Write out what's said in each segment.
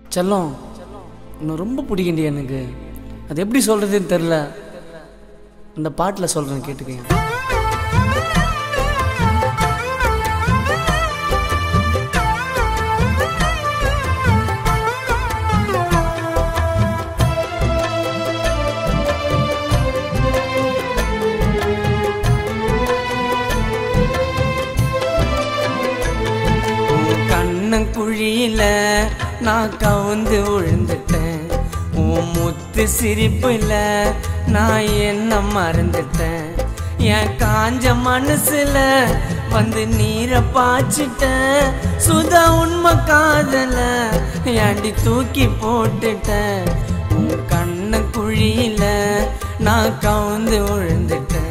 செல்லம் உன்னை ரொம்ப பிடிக்குண்டி எனக்கு அது எப்படி சொல்கிறதுன்னு தெரில அந்த பாட்டில் சொல்கிறேன் கேட்டுக்கங்க உன் கண்ணங்குழியில நான் கவுந்து விழுந்துட்டேன் உன் முத்து சிரிப்புல நான் என்ன மறந்துட்டேன் என் காஞ்ச மனசுல வந்து நீரை பாய்ச்சிட்டேன் சுதா உண்மை காதல ஏண்டி தூக்கி போட்டுட்டேன் உன் கண்ணக்குழியில நான் கவுந்து விழுந்துட்டேன்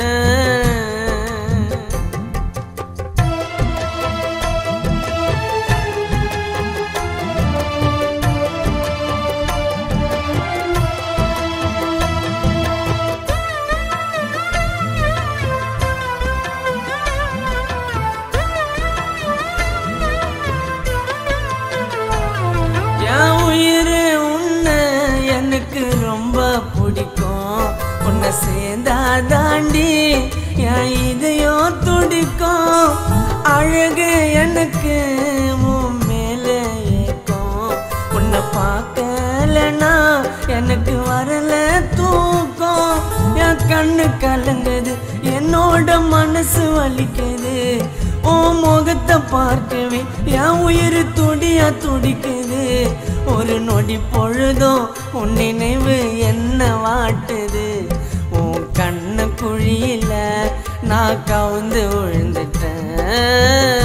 என் உயிர் உன்னை எனக்கு ரொம்ப பிடிக்கும் உன்னை சேர்ந்தா தாண்டி என் இதயம் துடிக்கும் அழகு எனக்கு உன் மேல ஏக்கம் உன்னை பார்க்கலனா எனக்கு வரல தூக்கம் என் கண்ணு கலங்குது என்னோட மனசு வலிக்குது உன் முகத்தை பார்க்கவே என் உயிர் துடியா துடிக்குது ஒரு நொடி பொழுதும் உன் நினைவு என்ன வாட்டுது உன் கண்ண குழியில நான் கவுந்து விழுந்துட்டேன்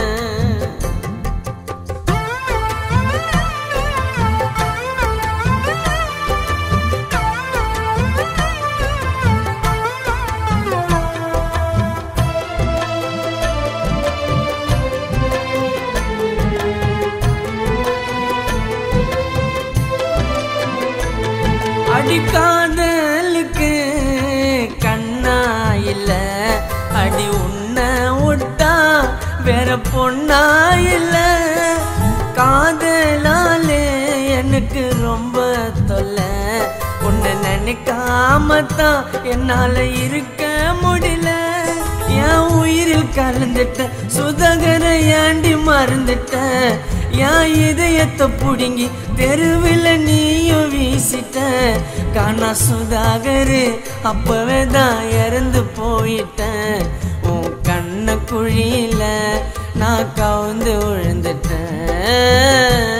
அடிக்காதலுக்கு கண்ணா இல்ல அடி உன்னை விட்டா வேற பொண்ணா இல்ல காதலாலே எனக்கு ரொம்ப தொல்லை உன்னை நினைக்காம தான் என்னால இருக்க முடியல என் உயிரில் கலந்துட்ட சுதகர ஏண்டி மறந்துட்ட என் இதயத்தை புடுங்கி தெருவில் நீயும் வீசிட்ட காணா சுதாகரு அப்பவே தான் இறந்து போயிட்டேன் உன் கண்ண குழியில நான் கவுந்து விழுந்துட்டேன்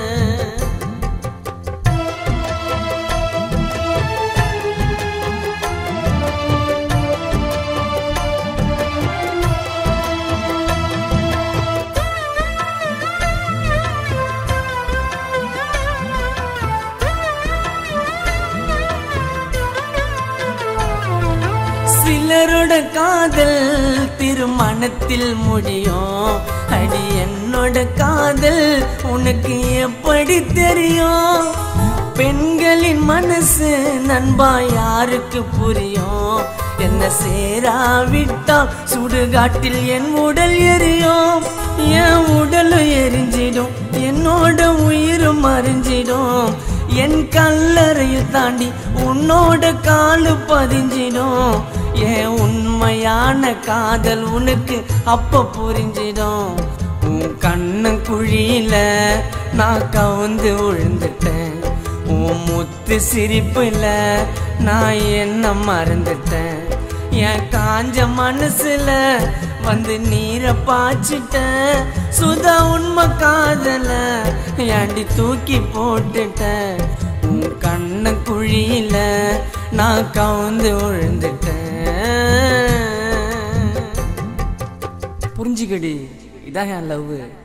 சிலரோட காதல் திருமணத்தில் முடியும் அடி என்னோட காதல் உனக்கு எப்படி தெரியும் பெண்களின் மனசு நண்பா யாருக்கு புரியும் என்ன சேராவிட்டால் சுடுகாட்டில் என் உடல் எரியும் என் உடலும் எரிஞ்சிடும் என்னோட உயிரும் மறைஞ்சிடும் என் கல்லறையை தாண்டி உன்னோட காலு பதிஞ்சிடும் என் உண்மையான காதல் உனக்கு அப்ப புரிஞ்சிடும் உன் கண்ண குழியில நான் கவுந்து விழுந்துட்டேன் உன் முத்து சிரிப்புல நான் என்ன மறந்துட்டேன் என் காஞ்ச மனசுல வந்து நீரை பாய்ச்சிட்டேன் சுதா உண்மை காதல ஏண்டி தூக்கி போட்டுட்டேன் உன் கண்ண குழியில நான் கவுந்து விழுந்துட்டேன் புரிஞ்சுக்கடி இதான் என் லவ்